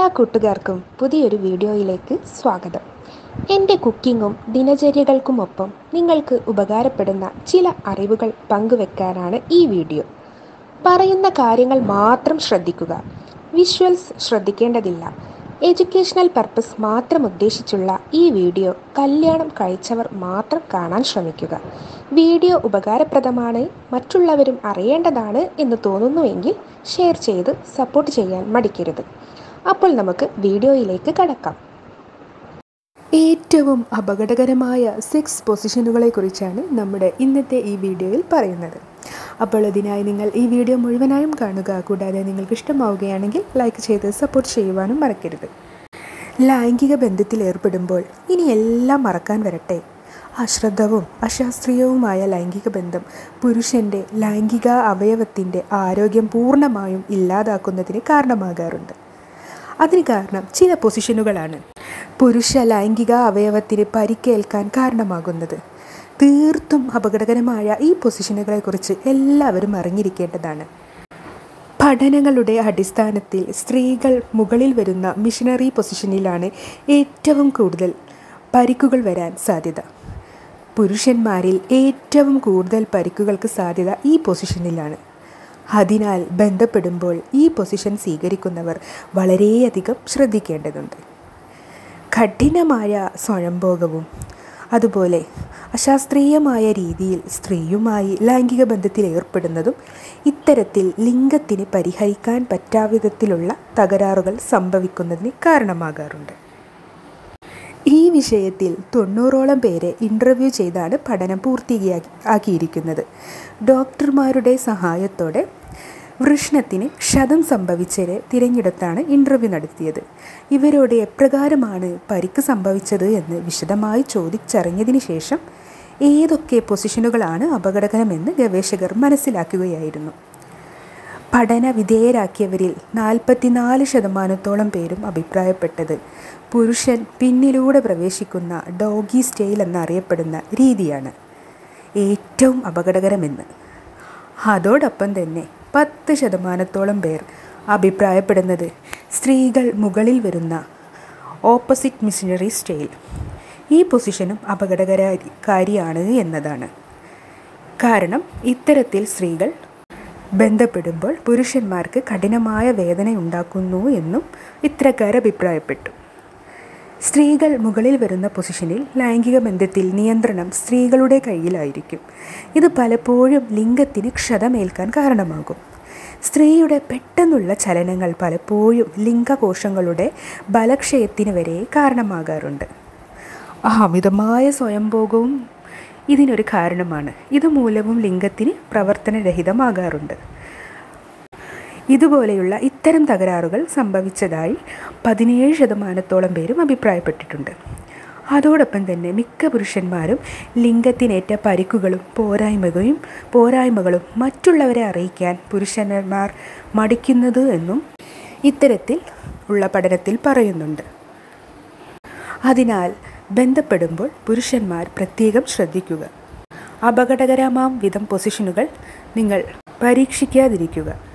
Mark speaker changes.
Speaker 1: എല്ലാ കൂട്ടുകാർക്കും പുതിയൊരു വീഡിയോയിലേക്ക് സ്വാഗതം എൻ്റെ കുക്കിങ്ങും ദിനചര്യകൾക്കുമൊപ്പം നിങ്ങൾക്ക് ഉപകാരപ്പെടുന്ന ചില അറിവുകൾ പങ്കുവെക്കാനാണ് ഈ വീഡിയോ പറയുന്ന കാര്യങ്ങൾ മാത്രം ശ്രദ്ധിക്കുക വിഷ്വൽസ് ശ്രദ്ധിക്കേണ്ടതില്ല എഡ്യൂക്കേഷണൽ പർപ്പസ് മാത്രം ഉദ്ദേശിച്ചുള്ള ഈ വീഡിയോ കല്യാണം കഴിച്ചവർ മാത്രം കാണാൻ ശ്രമിക്കുക വീഡിയോ ഉപകാരപ്രദമാണ് മറ്റുള്ളവരും അറിയേണ്ടതാണ് എന്ന് തോന്നുന്നുവെങ്കിൽ ഷെയർ ചെയ്ത് സപ്പോർട്ട് ചെയ്യാൻ മടിക്കരുത് അപ്പോൾ നമുക്ക് വീഡിയോയിലേക്ക് കടക്കാം
Speaker 2: ഏറ്റവും അപകടകരമായ സെക്സ് പൊസിഷനുകളെ കുറിച്ചാണ് നമ്മുടെ ഇന്നത്തെ ഈ വീഡിയോയിൽ പറയുന്നത് അപ്പോൾ അതിനായി നിങ്ങൾ ഈ വീഡിയോ മുഴുവനായും കാണുക കൂടാതെ നിങ്ങൾക്ക് ഇഷ്ടമാവുകയാണെങ്കിൽ ലൈക്ക് ചെയ്ത് സപ്പോർട്ട് ചെയ്യുവാനും മറക്കരുത് ലൈംഗിക ബന്ധത്തിൽ ഏർപ്പെടുമ്പോൾ ഇനി എല്ലാം മറക്കാൻ വരട്ടെ അശ്രദ്ധവും അശാസ്ത്രീയവുമായ ലൈംഗിക ബന്ധം പുരുഷൻ്റെ ലൈംഗിക അവയവത്തിൻ്റെ ആരോഗ്യം പൂർണ്ണമായും ഇല്ലാതാക്കുന്നതിന് കാരണമാകാറുണ്ട് അതിന് കാരണം ചില പൊസിഷനുകളാണ് പുരുഷ ലൈംഗിക അവയവത്തിന് പരിക്കേൽക്കാൻ കാരണമാകുന്നത് തീർത്തും അപകടകരമായ ഈ പൊസിഷനുകളെക്കുറിച്ച് എല്ലാവരും അറിഞ്ഞിരിക്കേണ്ടതാണ് പഠനങ്ങളുടെ അടിസ്ഥാനത്തിൽ സ്ത്രീകൾ മുകളിൽ വരുന്ന മിഷനറി പൊസിഷനിലാണ് ഏറ്റവും കൂടുതൽ പരിക്കുകൾ വരാൻ സാധ്യത പുരുഷന്മാരിൽ ഏറ്റവും കൂടുതൽ പരിക്കുകൾക്ക് സാധ്യത ഈ പൊസിഷനിലാണ് അതിനാൽ ബന്ധപ്പെടുമ്പോൾ ഈ പൊസിഷൻ സ്വീകരിക്കുന്നവർ വളരെയധികം ശ്രദ്ധിക്കേണ്ടതുണ്ട് കഠിനമായ സ്വയംഭോഗവും അതുപോലെ അശാസ്ത്രീയമായ രീതിയിൽ സ്ത്രീയുമായി ലൈംഗിക ബന്ധത്തിൽ ഏർപ്പെടുന്നതും ഇത്തരത്തിൽ ലിംഗത്തിന് പരിഹരിക്കാൻ പറ്റാവിധത്തിലുള്ള തകരാറുകൾ സംഭവിക്കുന്നതിന് കാരണമാകാറുണ്ട് ഈ വിഷയത്തിൽ തൊണ്ണൂറോളം പേരെ ഇൻ്റർവ്യൂ ചെയ്താണ് പഠനം പൂർത്തിയാക്കി ആക്കിയിരിക്കുന്നത് ഡോക്ടർമാരുടെ സഹായത്തോടെ വൃഷ്ണത്തിന് ക്ഷതം സംഭവിച്ചവരെ തിരഞ്ഞെടുത്താണ് ഇൻ്റർവ്യൂ നടത്തിയത് ഇവരോട് എപ്രകാരമാണ് പരിക്ക് സംഭവിച്ചത് എന്ന് വിശദമായി ചോദിച്ചറിഞ്ഞതിന് ശേഷം ഏതൊക്കെ പൊസിഷനുകളാണ് അപകടകരമെന്ന് ഗവേഷകർ മനസ്സിലാക്കുകയായിരുന്നു പഠന വിധേയരാക്കിയവരിൽ നാൽപ്പത്തിനാല് ശതമാനത്തോളം പേരും അഭിപ്രായപ്പെട്ടത് പുരുഷൻ പിന്നിലൂടെ പ്രവേശിക്കുന്ന ഡോഗി സ്റ്റൈൽ എന്നറിയപ്പെടുന്ന രീതിയാണ് ഏറ്റവും അപകടകരമെന്ന് അതോടൊപ്പം തന്നെ പത്ത് ശതമാനത്തോളം പേർ അഭിപ്രായപ്പെടുന്നത് സ്ത്രീകൾ മുകളിൽ വരുന്ന ഓപ്പോസിറ്റ് മിഷനറി സ്റ്റൈൽ ഈ പൊസിഷനും അപകടകരകാരിയാണ് എന്നതാണ് കാരണം ഇത്തരത്തിൽ സ്ത്രീകൾ ബന്ധപ്പെടുമ്പോൾ പുരുഷന്മാർക്ക് കഠിനമായ വേദന ഉണ്ടാക്കുന്നു എന്നും ഇത്തരക്കാർ അഭിപ്രായപ്പെട്ടു സ്ത്രീകൾ മുകളിൽ വരുന്ന പൊസിഷനിൽ ലൈംഗിക ബന്ധത്തിൽ നിയന്ത്രണം സ്ത്രീകളുടെ കയ്യിലായിരിക്കും ഇത് പലപ്പോഴും ലിംഗത്തിന് ക്ഷതമേൽക്കാൻ കാരണമാകും സ്ത്രീയുടെ പെട്ടെന്നുള്ള ചലനങ്ങൾ പലപ്പോഴും ലിംഗകോശങ്ങളുടെ ബലക്ഷയത്തിന് വരെ കാരണമാകാറുണ്ട് അമിതമായ സ്വയംഭോഗവും ഇതിനൊരു കാരണമാണ് ഇതുമൂലവും ലിംഗത്തിന് പ്രവർത്തനരഹിതമാകാറുണ്ട് ഇതുപോലെയുള്ള ഇത്തരം തകരാറുകൾ സംഭവിച്ചതായി പതിനേഴ് ശതമാനത്തോളം പേരും അഭിപ്രായപ്പെട്ടിട്ടുണ്ട് അതോടൊപ്പം തന്നെ മിക്ക പുരുഷന്മാരും ലിംഗത്തിനേറ്റ പരിക്കുകളും പോരായ്മകളും പോരായ്മകളും മറ്റുള്ളവരെ അറിയിക്കാൻ പുരുഷന്മാർ മടിക്കുന്നത് എന്നും ഇത്തരത്തിൽ ഉള്ള പഠനത്തിൽ പറയുന്നുണ്ട് അതിനാൽ ബന്ധപ്പെടുമ്പോൾ പുരുഷന്മാർ പ്രത്യേകം ശ്രദ്ധിക്കുക അപകടകരമാം വിധം പൊസിഷനുകൾ നിങ്ങൾ പരീക്ഷിക്കാതിരിക്കുക